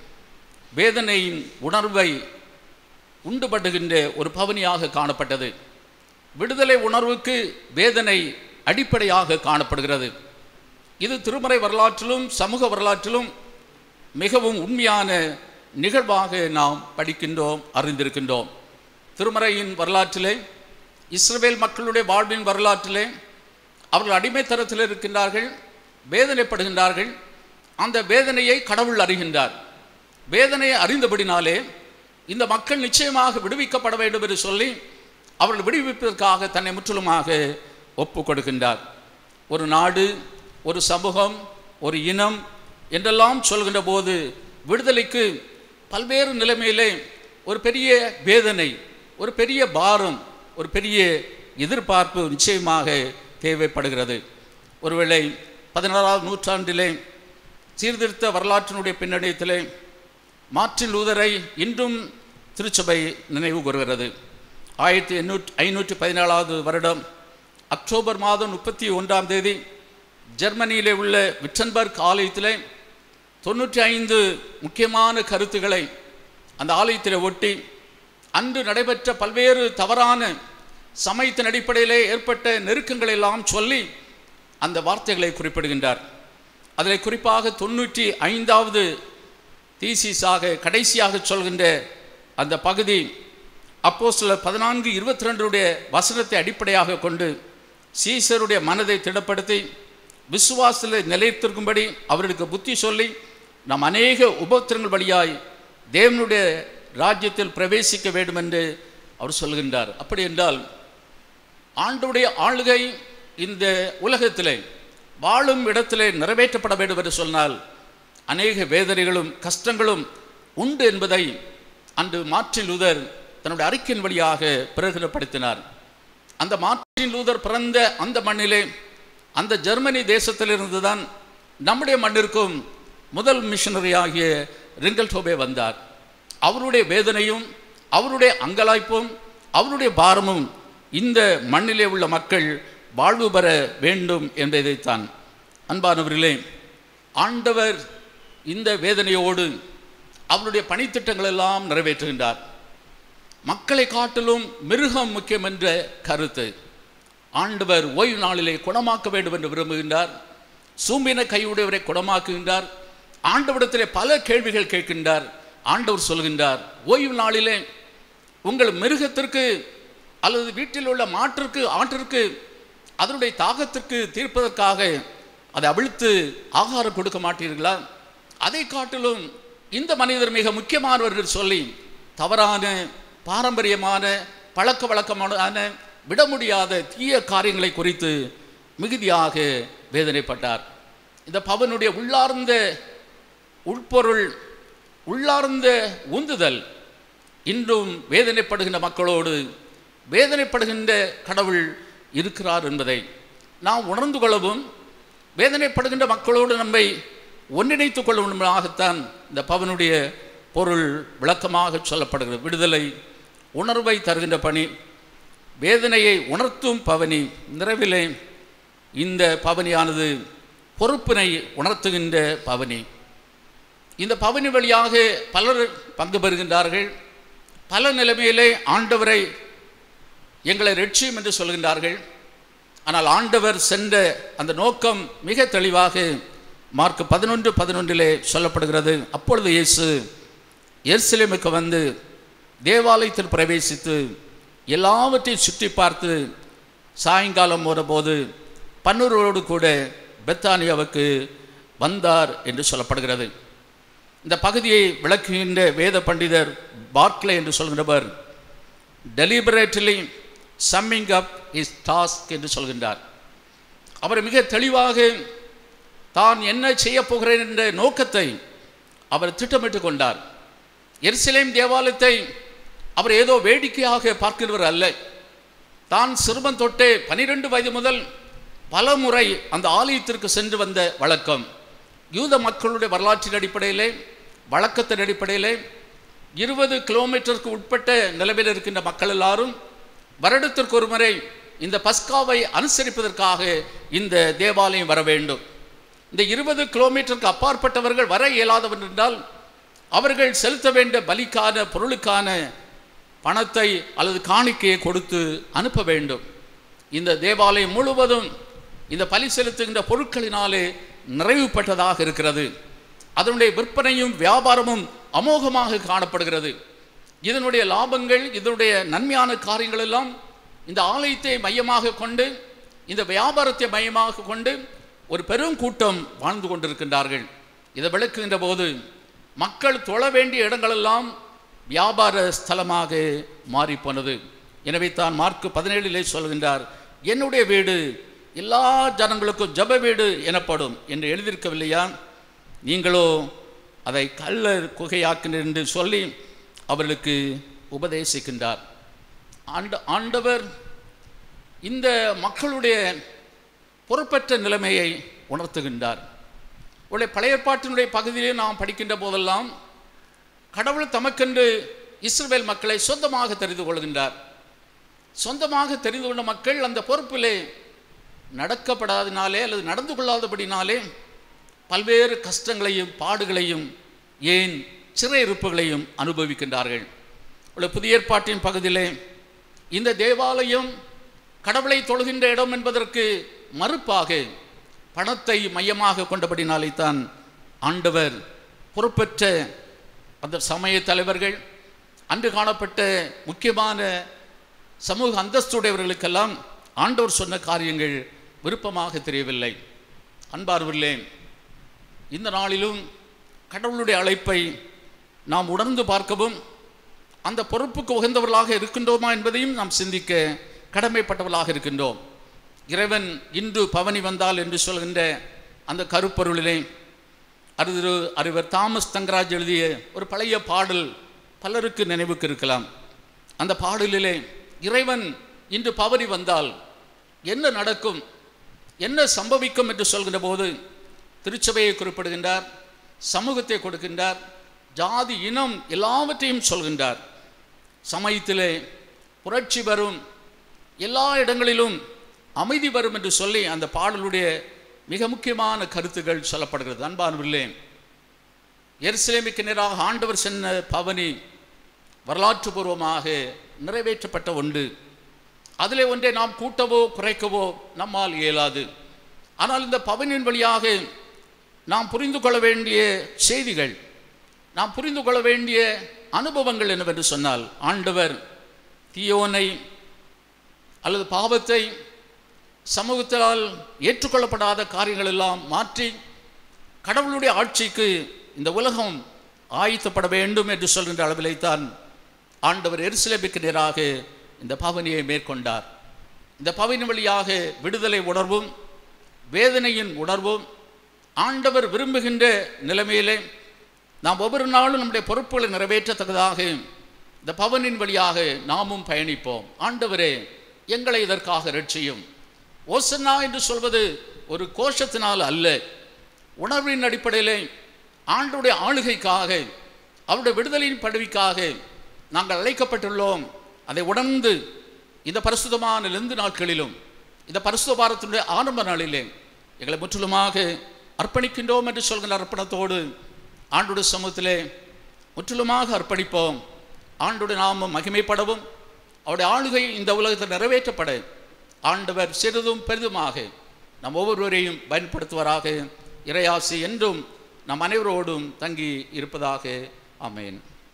வேதனையின் உணர்வை உண்டுபடுகின்ற ஒரு பவனியாக காணப்பட்டது விடுதலை உணர்வுக்கு வேதனை அடிப்படையாக காணப்படுகிறது இது திருமறை வரலாற்றிலும் சமூக வரலாற்றிலும் மிகவும் உண்மையான நிகழ்வாக நாம் படிக்கின்றோம் அறிந்திருக்கின்றோம் திருமறையின் வரலாற்றிலே இஸ்ரவேல் மக்களுடைய வாழ்வின் வரலாற்றிலே அவர்கள் அடிமைத்தரத்தில் இருக்கின்றார்கள் வேதனைப்படுகின்றார்கள் அந்த வேதனையை கடவுள் அறிகின்றார் வேதனையை அறிந்தபடினாலே இந்த மக்கள் நிச்சயமாக விடுவிக்கப்பட வேண்டும் என்று சொல்லி அவர்கள் விடுவிப்பதற்காக தன்னை முற்றிலுமாக ஒப்பு கொடுக்கின்றார் ஒரு நாடு ஒரு சமூகம் ஒரு இனம் என்றெல்லாம் சொல்கின்ற போது விடுதலைக்கு பல்வேறு நிலைமையிலே ஒரு பெரிய வேதனை ஒரு பெரிய பாரம் ஒரு பெரிய எதிர்பார்ப்பு நிச்சயமாக தேவைப்படுகிறது ஒருவேளை பதினாறாவது நூற்றாண்டிலே சீர்திருத்த வரலாற்றினுடைய பின்னணியத்திலே மார்ட்டின் லூதரை இன்றும் திருச்சபை நினைவு கூறுகிறது ஆயிரத்தி எண்ணூற்றி ஐநூற்றி பதினாலாவது வருடம் அக்டோபர் மாதம் முப்பத்தி ஒன்றாம் தேதி ஜெர்மனியிலே உள்ள விட்டன்பர்க் ஆலயத்திலே தொண்ணூற்றி ஐந்து முக்கியமான கருத்துக்களை அந்த ஆலயத்தில் ஒட்டி அன்று நடைபெற்ற பல்வேறு தவறான சமயத்தின் அடிப்படையிலே ஏற்பட்ட நெருக்கங்களை எல்லாம் சொல்லி அந்த வார்த்தைகளை குறிப்பிடுகின்றார் அதில் குறிப்பாக தொண்ணூற்றி ஐந்தாவது தீசிஸாக கடைசியாக சொல்கின்ற அந்த பகுதி அப்போ சில பதினான்கு இருபத்தி ரெண்டுடைய வசனத்தை அடிப்படையாக கொண்டு சீசருடைய மனதை திடப்படுத்தி விசுவாசத்தில் நிலைத்திருக்கும்படி அவர்களுக்கு புத்தி சொல்லி நாம் அநேக உபத்திரங்கள் வழியாய் தேவனுடைய ராஜ்யத்தில் பிரவேசிக்க வேண்டும் என்று அவர் சொல்கின்றார் அப்படி என்றால் ஆண்டுடைய ஆளுகை இந்த உலகத்திலே வாழும் இடத்திலே நிறைவேற்றப்பட வேண்டும் என்று சொன்னால் அநேக வேதனைகளும் கஷ்டங்களும் உண்டு என்பதை அன்று மார்ட்டின் லூதர் தன்னுடைய அறிக்கையின் வழியாக பிரகடனப்படுத்தினார் அந்த மார்ட்டின் லூதர் பிறந்த அந்த மண்ணிலே அந்த ஜெர்மனி தேசத்திலிருந்து தான் நம்முடைய மண்ணிற்கும் முதல் மிஷனரி ஆகிய ரிங்கல்டோபே வந்தார் அவருடைய வேதனையும் அவருடைய அங்கலாய்ப்பும் அவருடைய பாரமும் இந்த மண்ணிலே உள்ள மக்கள் வாழ்வு பெற வேண்டும் என்பதைத்தான் அன்பானவர்களே ஆண்டவர் இந்த வேதனையோடு அவருடைய பணித்திட்டங்கள் எல்லாம் நிறைவேற்றுகின்றார் மக்களை காட்டிலும் மிருகம் முக்கியம் என்ற கருத்து ஆண்டவர் ஓய்வு நாளிலே குணமாக்க வேண்டும் என்று விரும்புகின்றார் சூம்பின கையுடையவரை குணமாக்குகின்றார் ஆண்டவரிடத்திலே பல கேள்விகள் கேட்கின்றார் ஆண்டவர் சொல்கின்றார் ஓய்வு நாளிலே உங்கள் மிருகத்திற்கு அல்லது வீட்டில் உள்ள மாட்டிற்கு ஆட்டிற்கு அதனுடைய தாகத்திற்கு தீர்ப்பதற்காக அதை அவிழ்த்து ஆகாரம் கொடுக்க மாட்டீர்களா அதை காட்டிலும் இந்த மனிதர் மிக முக்கியமானவர் என்று சொல்லி தவறான பாரம்பரியமான பழக்க வழக்கமான விட முடியாத தீய காரியங்களை குறித்து மிகுதியாக வேதனைப்பட்டார் இந்த பவனுடைய உள்ளார்ந்த உட்பொருள் உள்ளார்ந்த உந்துதல் இன்றும் வேதனைப்படுகின்ற மக்களோடு வேதனைப்படுகின்ற கடவுள் இருக்கிறார் என்பதை நாம் உணர்ந்து கொள்ளவும் வேதனைப்படுகின்ற மக்களோடு நம்மை ஒன்றிணைத்துக் கொள்ளும்படியாகத்தான் இந்த பவனுடைய பொருள் விளக்கமாக சொல்லப்படுகிறது விடுதலை உணர்வை தருகின்ற பணி வேதனையை உணர்த்தும் பவனி நிறைவிலே இந்த பவனியானது பொறுப்பினை உணர்த்துகின்ற பவனி இந்த பவனி வழியாக பலர் பங்கு பெறுகின்றார்கள் பல நிலைமையிலே ஆண்டவரை எங்களை ரட்சியும் என்று சொல்கின்றார்கள் ஆனால் ஆண்டவர் சென்ற அந்த நோக்கம் மிக தெளிவாக மார்க் பதினொன்று பதினொன்றிலே சொல்லப்படுகிறது அப்பொழுது இயேசு எருசலேமுக்கு வந்து தேவாலயத்தில் பிரவேசித்து எல்லாவற்றையும் சுற்றி பார்த்து சாயங்காலம் போது பன்னூரோடு கூட பெத்தானியாவுக்கு வந்தார் என்று சொல்லப்படுகிறது இந்த பகுதியை விளக்குகின்ற வேத பண்டிதர் பார்க்லே என்று சொல்கிறவர் deliberately summing up is task என்று சொல்கின்றார் அவர் மிக தெளிவாக தான் என்ன செய்ய போகிறேன் என்ற நோக்கத்தை அவர் திட்டமிட்டு கொண்டார் எருசலேம் தேவாலயத்தை அவர் ஏதோ வேடிக்கையாக பார்க்கிறவர் அல்ல தான் சிறுவன் தொட்டே பனிரெண்டு வயது முதல் பல முறை அந்த ஆலயத்திற்கு சென்று வந்த வழக்கம் யூத மக்களுடைய வரலாற்றின் அடிப்படையிலே வழக்கத்தின் அடிப்படையிலே இருபது கிலோமீட்டருக்கு உட்பட்ட நிலைமையில் இருக்கின்ற மக்கள் எல்லாரும் வருடத்திற்கு ஒரு முறை இந்த பஸ்காவை அனுசரிப்பதற்காக இந்த தேவாலயம் வர வேண்டும் இந்த இருபது கிலோமீட்டருக்கு அப்பாற்பட்டவர்கள் வர இயலாதவர் என்றால் அவர்கள் செலுத்த வேண்டிய பலிக்கான பொருளுக்கான பணத்தை அல்லது காணிக்கையை கொடுத்து அனுப்ப வேண்டும் இந்த தேவாலயம் முழுவதும் இந்த பலி செலுத்துகின்ற பொருட்களினாலே நிறைவுபட்டதாக இருக்கிறது அதனுடைய விற்பனையும் வியாபாரமும் அமோகமாக காணப்படுகிறது இதனுடைய லாபங்கள் இதனுடைய நன்மையான காரியங்கள் எல்லாம் இந்த ஆலயத்தை மையமாக கொண்டு இந்த வியாபாரத்தை மையமாக கொண்டு ஒரு பெரும் கூட்டம் வாழ்ந்து கொண்டிருக்கின்றார்கள் இதை விளக்குகின்ற போது மக்கள் தொழ வேண்டிய இடங்களெல்லாம் வியாபார ஸ்தலமாக மாறிப்போனது எனவே தான் மார்க் பதினேழிலே சொல்கின்றார் என்னுடைய வீடு எல்லா ஜனங்களுக்கும் ஜப வீடு எனப்படும் என்று எழுதியிருக்கவில்லையா நீங்களோ அதை கள்ள குகையாக்கினர் என்று சொல்லி அவர்களுக்கு உபதேசிக்கின்றார் ஆண்ட ஆண்டவர் இந்த மக்களுடைய பொறுப்பற்ற நிலைமையை உணர்த்துகின்றார் உடைய பழைய ஏற்பாட்டினுடைய பகுதியிலே நாம் படிக்கின்ற போதெல்லாம் கடவுள் தமக்கென்று இஸ்ரவேல் மக்களை சொந்தமாக தெரிந்து கொள்கின்றார் சொந்தமாக தெரிந்து கொண்ட மக்கள் அந்த பொறுப்பிலே நடக்கப்படாதனாலே அல்லது நடந்து கொள்ளாதபடினாலே பல்வேறு கஷ்டங்களையும் பாடுகளையும் ஏன் சிறையிருப்புகளையும் அனுபவிக்கின்றார்கள் உள்ள புதிய ஏற்பாட்டின் பகுதியிலே இந்த தேவாலயம் கடவுளை தொழுகின்ற இடம் என்பதற்கு மறுப்பாக பணத்தை மையமாக கொண்டபடினாலே தான் ஆண்டவர் பொறுப்பற்ற அந்த சமய தலைவர்கள் அன்று காணப்பட்ட முக்கியமான சமூக அந்தஸ்துடையவர்களுக்கெல்லாம் ஆண்டவர் சொன்ன காரியங்கள் விருப்பமாக தெரியவில்லை அன்பார்வர்களே இந்த நாளிலும் கடவுளுடைய அழைப்பை நாம் உணர்ந்து பார்க்கவும் அந்த பொறுப்புக்கு உகந்தவர்களாக இருக்கின்றோமா என்பதையும் நாம் சிந்திக்க கடமைப்பட்டவர்களாக இருக்கின்றோம் இறைவன் இன்று பவனி வந்தால் என்று சொல்கின்ற அந்த கருப்பொருளிலே அருதிரு அறிவர் தாமஸ் தங்கராஜ் எழுதிய ஒரு பழைய பாடல் பலருக்கு நினைவுக்கு இருக்கலாம் அந்த பாடலிலே இறைவன் இன்று பவனி வந்தால் என்ன நடக்கும் என்ன சம்பவிக்கும் என்று சொல்கின்ற போது திருச்சபையை குறிப்பிடுகின்றார் சமூகத்தை கொடுக்கின்றார் ஜாதி இனம் எல்லாவற்றையும் சொல்கின்றார் சமயத்திலே புரட்சி வரும் எல்லா இடங்களிலும் அமைதி வரும் என்று சொல்லி அந்த பாடலுடைய மிக முக்கியமான கருத்துக்கள் சொல்லப்படுகிறது அன்பானவர்களே எருசலேமுக்கு நேராக ஆண்டவர் சென்ற பவனி வரலாற்று பூர்வமாக நிறைவேற்றப்பட்ட ஒன்று அதிலே ஒன்றை நாம் கூட்டவோ குறைக்கவோ நம்மால் இயலாது ஆனால் இந்த பவனின் வழியாக நாம் புரிந்து கொள்ள வேண்டிய செய்திகள் நாம் புரிந்து கொள்ள வேண்டிய அனுபவங்கள் என்னவென்று சொன்னால் ஆண்டவர் தீயோனை அல்லது பாவத்தை சமூகத்தால் ஏற்றுக்கொள்ளப்படாத காரியங்கள் எல்லாம் மாற்றி கடவுளுடைய ஆட்சிக்கு இந்த உலகம் ஆயத்தப்பட வேண்டும் என்று சொல்கின்ற அளவிலே தான் ஆண்டவர் எருசலேமுக்கு நேராக இந்த பவனியை மேற்கொண்டார் இந்த பவனி வழியாக விடுதலை உணர்வும் வேதனையின் உணர்வும் ஆண்டவர் விரும்புகின்ற நிலைமையிலே நாம் ஒவ்வொரு நாளும் நம்முடைய பொறுப்புகளை நிறைவேற்றத்தக்கதாக இந்த பவனின் வழியாக நாமும் பயணிப்போம் ஆண்டவரே எங்களை இதற்காக ரட்சியும் ஓசன்னா என்று சொல்வது ஒரு கோஷத்தினால் அல்ல உணர்வின் அடிப்படையிலே ஆண்டுடைய ஆளுகைக்காக அவருடைய விடுதலையின் பதவிக்காக நாங்கள் அழைக்கப்பட்டுள்ளோம் அதை உணர்ந்து இந்த பரிசுத்தமான லெந்து நாட்களிலும் இந்த பரிசுத்த வாரத்தினுடைய ஆரம்ப நாளிலே எங்களை முற்றிலுமாக அர்ப்பணிக்கின்றோம் என்று சொல்கிற அர்ப்பணத்தோடு ஆண்டுடைய சமூகத்திலே முற்றிலுமாக அர்ப்பணிப்போம் ஆண்டுடைய நாமம் மகிமைப்படவும் அவருடைய ஆளுகை இந்த உலகத்தில் நிறைவேற்றப்பட ஆண்டவர் சிறிதும் பெரிதுமாக நம் ஒவ்வொருவரையும் பயன்படுத்துவராக இறையாசி என்றும் நம் அனைவரோடும் தங்கி இருப்பதாக ஆமென்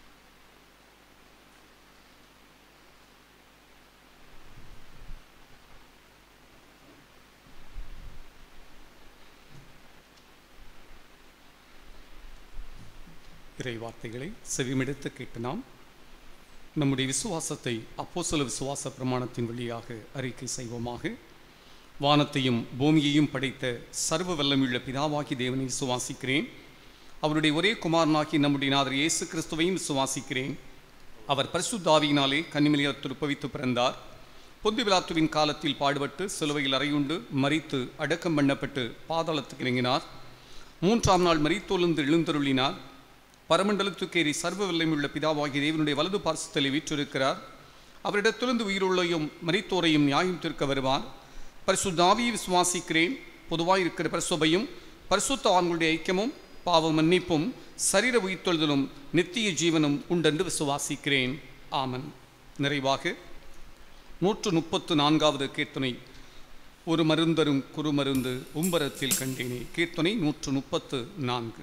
இறை வார்த்தைகளை செவிமெடுத்து கேட்டு நாம் நம்முடைய விசுவாசத்தை அப்போஸ்தல விசுவாச பிரமாணத்தின் வழியாக அறிக்கை செய்வோமாக வானத்தையும் பூமியையும் படைத்த சர்வ வல்லமுள்ள பிதாவாகி தேவனை விசுவாசிக்கிறேன் அவருடைய ஒரே குமாரனாகி நம்முடைய நாதர் இயேசு கிறிஸ்துவையும் விசுவாசிக்கிறேன் அவர் பரிசுத்தாவியினாலே கன்னிமலையார் திருப்பவித்து பிறந்தார் பொந்து விழாத்துவின் காலத்தில் பாடுபட்டு சிலுவையில் அறையுண்டு மறித்து அடக்கம் பண்ணப்பட்டு பாதாளத்துக்கு இறங்கினார் மூன்றாம் நாள் மறித்தொழுந்து எழுந்தருளினார் பரமண்டலத்துக்கேறி சர்வ வல்லமையுள்ள பிதாவாகிய தேவனுடைய வலது பார்சத்தில் வீற்றிருக்கிறார் அவரிடத்திலிருந்து உயிருள்ளையும் மரித்தோரையும் நியாயம் தீர்க்க வருவார் பரிசுத்தாவியை விசுவாசிக்கிறேன் பொதுவாக இருக்கிற பரிசுபையும் பரிசுத்த ஆண்களுடைய ஐக்கியமும் பாவ மன்னிப்பும் சரீர உயிர்த்தொழுதலும் நித்திய ஜீவனும் உண்டென்று விசுவாசிக்கிறேன் ஆமன் நிறைவாக நூற்று முப்பத்து நான்காவது கீர்த்தனை ஒரு மருந்தரும் குறுமருந்து உம்பரத்தில் கண்டேனே கீர்த்தனை நூற்று முப்பத்து நான்கு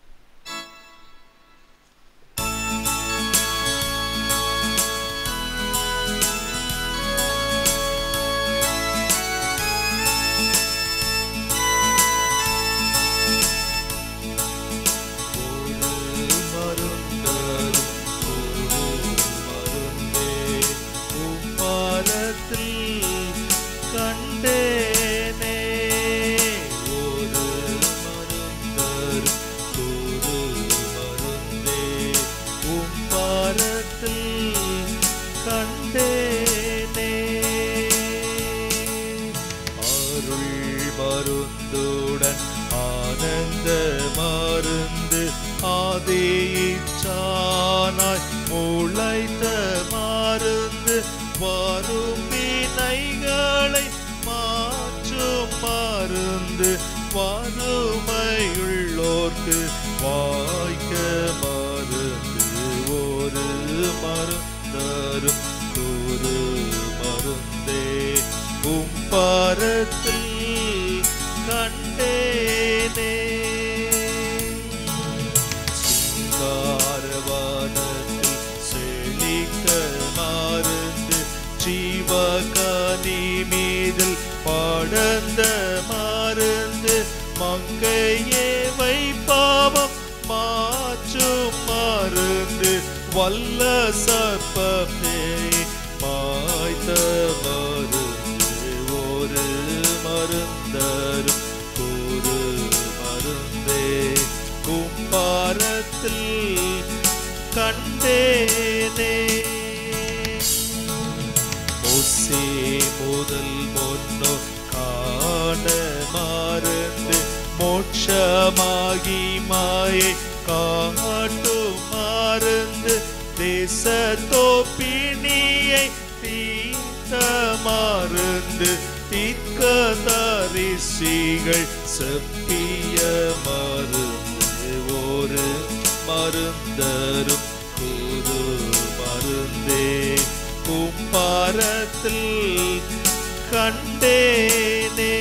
மருந்தரும் ஒரு மருந்தே உம்மானத்தில் கண்டேனே ஒரு மருந்தரும் ஒரு மருந்தே உம்மானத்தில் கண்டேனே அருள் மருந்துடன் ஆனந்த மருந்து ஆதியிச்சானாய் முளைத்த மருந்து வரும் வினைகளை மாற்றும் மருந்து வறுமையுள்ளோர்க்கு வாய்க்க மருந்து ஒரு மருந்தரும் ஒரு மருந்தே உம்பரத்தில் கண்டேனே சிங்காரவானத்தில் செழிக்க மருந்து ஜீவகானி மீதில் படர்ந்த மருந்து மங்கையே வைப்பாவம் மாற்றும் மருந்து வல்ல சர்ப்பமே மாய்த்த மருந்து ஒரு மருந்தரும் ஒரு மருந்தே கும்பாரத்தில் கண்டேனே ஒசே முதல் முன்னோ காண மருந்து மோட்சமாகி மாயை காட்டு மருந்து தேசத்தோ பிணியை தீர்த்த மருந்து தீர்க்க தரிசிகள் செப்பிய மருந்து ஒரு மருந்தரும் குரு மருந்தே கும்பாரத்தில் கண்டேனே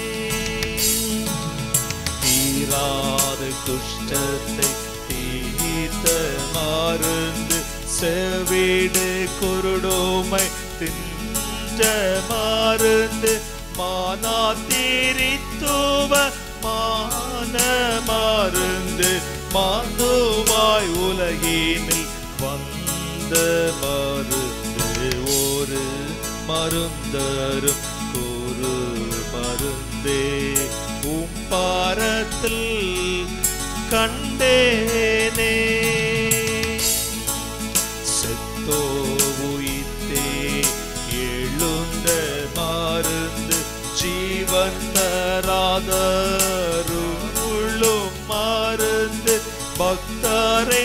தீராத குஷ்டத்தை தீர்த்த மருந்து செவிடு குருடோமை தின்ற மருந்து மானா தீரித்துவ மான மருந்து மாந்துவாய் உலகினில் வந்த மருந்து ஒரு மருந்தரும் ஒரு மருந்தே உம் பாரத்தில் கண்டேனே செத்தோ உயிர்த்தே எழுந்த மருந்து ஜீவன் தராதருளும் மருந்து பக்தரை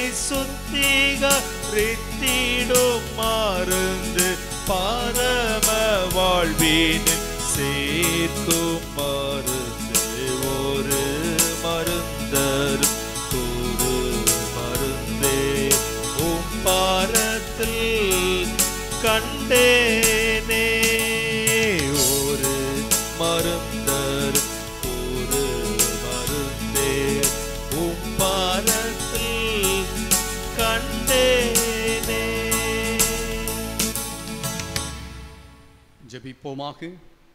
சுத்திகரித்திடும் மருந்து பரம வாழ்வினில் சேர்க்கும் மருந்து ஒரு மருந்தரும் கூறு மருந்தே உம் பாரத்தில் கண்டேனே ஒரு மருந்தர் ஒரு மருந்தே உம் பாரத்தில் கண்டேனே ஜெபிப்போமாக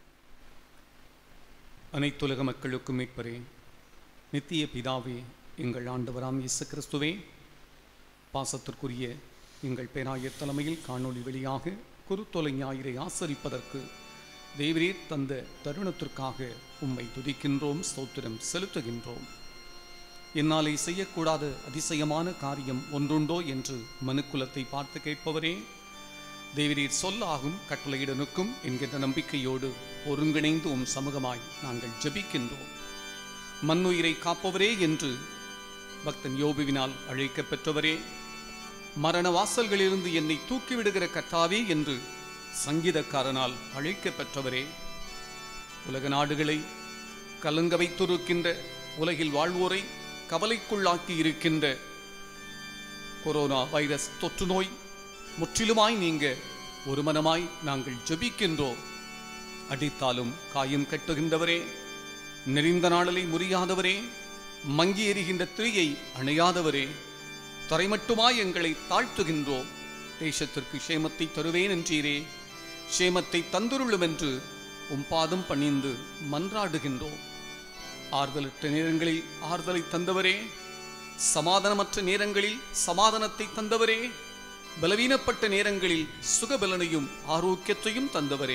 அனைத்துலக மக்களுக்கும் மீட்பரே நித்திய பிதாவே எங்கள் ஆண்டவராம் இயேசு கிறிஸ்துவே பாசத்திற்குரிய எங்கள் பேராயர் தலைமையில் காணொளி வெளியாக குருத்தொலை ஞாயிறை ஆசரிப்பதற்கு தேவரீர் தந்த தருணத்திற்காக உம்மை துதிக்கின்றோம் ஸ்தோத்திரம் செலுத்துகின்றோம் என்னாலே செய்யக்கூடாத அதிசயமான காரியம் ஒன்றுண்டோ என்று மனுக்குலத்தை பார்த்து கேட்பவரே தேவரீர் சொல்லாகும் கட்டளையிடனுக்கும் என்கின்ற நம்பிக்கையோடு ஒருங்கிணைந்து உம் சமூகமாய் நாங்கள் ஜெபிக்கின்றோம் மண்ணுயிரை காப்பவரே என்று பக்தன் யோபுவினால் அழைக்கப் பெற்றவரே மரண வாசல்களிலிருந்து என்னை தூக்கிவிடுகிற கர்த்தாவே என்று சங்கீதக்காரனால் அழைக்கப் பெற்றவரே உலக நாடுகளை கலங்க வைத்திருக்கின்ற உலகில் வாழ்வோரை கவலைக்குள்ளாக்கி இருக்கின்ற கொரோனா வைரஸ் தொற்று நோய் முற்றிலுமாய் நீங்க ஒரு மனமாய் நாங்கள் ஜெபிக்கின்றோம் அடித்தாலும் காயம் கட்டுகின்றவரே நெறிந்த நாளலை முறியாதவரே மங்கி எறிகின்ற திரியை அணையாதவரே தரைமட்டுமாய் எங்களை தாழ்த்துகின்றோம் தேசத்திற்கு சேமத்தை தருவேன் என்றீரே சேமத்தை தந்துருளும் என்று உம் பாதம் பணிந்து மன்றாடுகின்றோம் ஆறுதலற்ற நேரங்களில் ஆறுதலை தந்தவரே சமாதானமற்ற நேரங்களில் சமாதானத்தை தந்தவரே பலவீனப்பட்ட நேரங்களில் சுகபலனையும் ஆரோக்கியத்தையும் தந்தவரே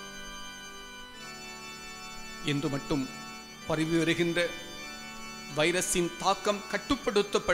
என்று மட்டும் பரவி வருகின்ற வைரஸின் தாக்கம் கட்டுப்படுத்தப்பட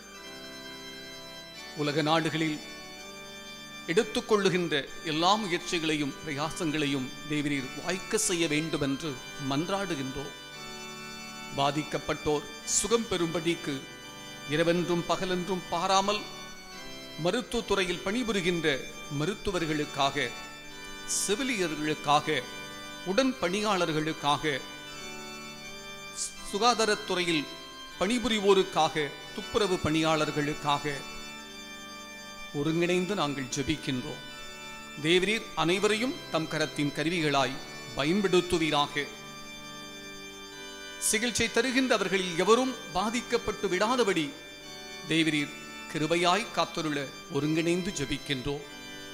உலக நாடுகளில் எடுத்துக்கொள்ளுகின்ற எல்லா முயற்சிகளையும் பிரயாசங்களையும் தேவரீர் வாய்க்க செய்ய வேண்டும் என்று மன்றாடுகின்றோம் பாதிக்கப்பட்டோர் சுகம் பெறும்படிக்கு இரவென்றும் பகலென்றும் பாராமல் மருத்துவத் துறையில் பணிபுரிகின்ற மருத்துவர்களுக்காக செவிலியர்களுக்காக உடன் பணியாளர்களுக்காக சுகாதாரத்துறையில் பணிபுரிவோருக்காக துப்புரவு பணியாளர்களுக்காக ஒருங்கிணைந்து நாங்கள் ஜெபிக்கின்றோம் தேவரீர் அனைவரையும் தம் கரத்தின் கருவிகளாய் பயன்படுத்துவீராக சிகிச்சை தருகின்றவர்களில் எவரும் பாதிக்கப்பட்டு விடாதபடி தேவரீர் கிருபையாய் காத்தருள ஒருங்கிணைந்து ஜெபிக்கின்றோம்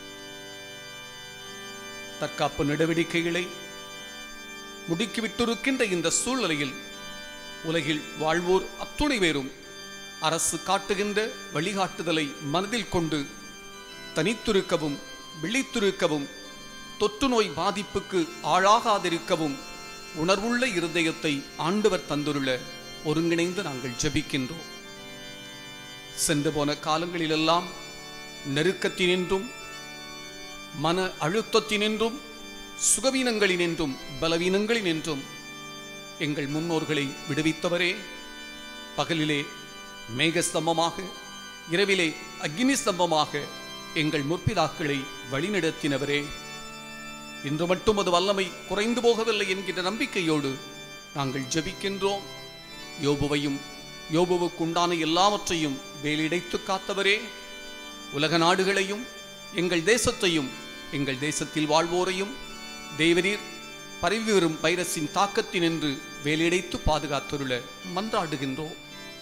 தற்காப்பு நடவடிக்கைகளை முடுக்கிவிட்டிருக்கின்ற இந்த சூழ்நிலையில் உலகில் வாழ்வோர் அத்துணை பேரும் அரசு காட்டுகின்ற வழிகாட்டுதலை மனதில் கொண்டு தனித்திருக்கவும் விழித்திருக்கவும் தொற்று நோய் பாதிப்புக்கு ஆளாகாதிருக்கவும் உணர்வுள்ள இருதயத்தை ஆண்டவர் தந்துள்ள ஒருங்கிணைந்து நாங்கள் ஜெபிக்கின்றோம் சென்று போன காலங்களிலெல்லாம் நெருக்கத்தினின்றும் மன அழுத்தத்தினின்றும் சுகவீனங்களினின்றும் பலவீனங்களினின்றும் எங்கள் முன்னோர்களை விடுவித்தவரே பகலிலே மேகஸ்தம்பமாக இரவிலே அக்னி ஸ்தம்பமாக எங்கள் முற்பிதாக்களை வழிநடத்தினவரே இன்று மட்டும் அது வல்லமை குறைந்து போகவில்லை என்கின்ற நம்பிக்கையோடு நாங்கள் ஜெபிக்கின்றோம் யோபுவையும் யோபுவுக்குண்டான எல்லாவற்றையும் வேலிடைத்து காத்தவரே உலக நாடுகளையும் எங்கள் தேசத்தையும் எங்கள் தேசத்தில் வாழ்வோரையும் தேவரீர் பரவி வரும் வைரஸின் தாக்கத்தினின்று வேலியடைத்து பாதுகாத்துருள மன்றாடுகின்றோம்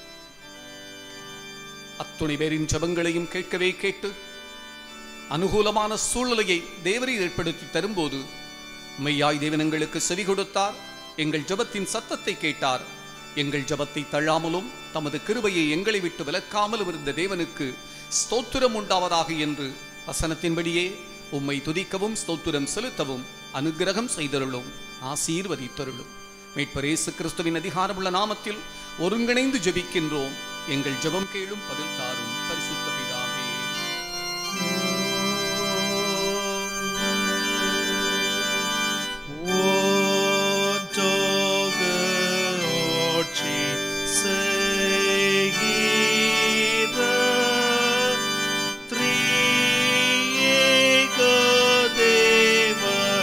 அத்துணை பேரின் ஜபங்களையும் கேட்கவே கேட்டு அனுகூலமான சூழ்நிலையை தேவரீர் ஏற்படுத்தி தரும்போது மெய்யாய் தேவனங்களுக்கு செவி கொடுத்தார் எங்கள் ஜபத்தின் சத்தத்தை கேட்டார் எங்கள் ஜெபத்தை தள்ளாமலும் தமது கிருபையை எங்களை விட்டு விலக்காமலும் இருந்த தேவனுக்கு ஸ்தோத்திரம் உண்டாவதாக என்று வசனத்தின்படியே உம்மை துதிக்கவும் ஸ்தோத்திரம் செலுத்தவும் அனுக்கிரகம் செய்தருளும் ஆசீர்வதித்தருளும் மீட்பர் இயேசு கிறிஸ்துவின் அதிகாரமுள்ள நாமத்தில் ஒருங்கிணைந்து ஜெபிக்கின்றோம் எங்கள் ஜெபம் கேளும் பதில் தாரும் பரிசுத்த பிதாவே ஓட்சி செய்கிற திரியேக தேவ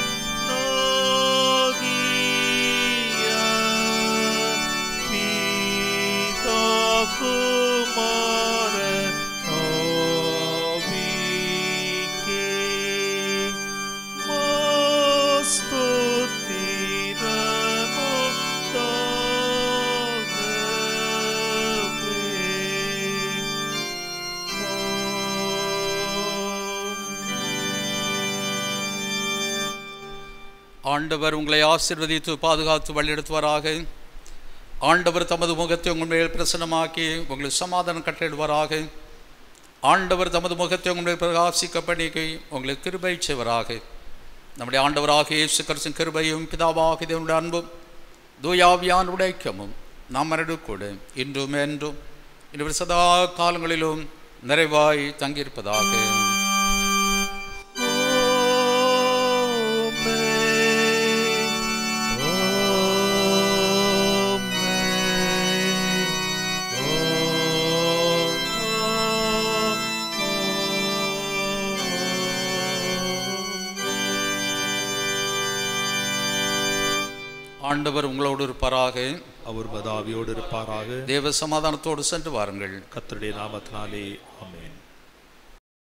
நோகிய பிதா குமார நோவிக்கே ஆண்டவர் உங்களை ஆசீர்வதித்து பாதுகாத்து வழிநடத்துவாராக ஆண்டவர் தமது முகத்தை உங்கள் மேல் பிரசனமாக்கி உங்களுக்கு சமாதானம் கட்டிடுவாராக ஆண்டவர் தமது முகத்தை உங்கள் மேல் பிரகாசிக்க பண்ணிக்கை உங்களுக்கு கிருபை செய்வராக நம்முடைய ஆண்டவராக இயேசு கிறிஸ்துவின் கிருபையும் பிதாவாக தேவனுடைய அன்பும் தூயாவியான் உடைக்கமும் நாம் கூட இன்றும் என்றும் இன்று சதா காலங்களிலும் நிறைவாய் தங்கியிருப்பதாக ஆண்டவர் உங்களோடு இருப்பாராக அவர் பதாவியோடு இருப்பாராக தேவ சமாதானத்தோடு சென்று வாருங்கள் கர்த்தருடைய நாமத்தினாலே ஆமென்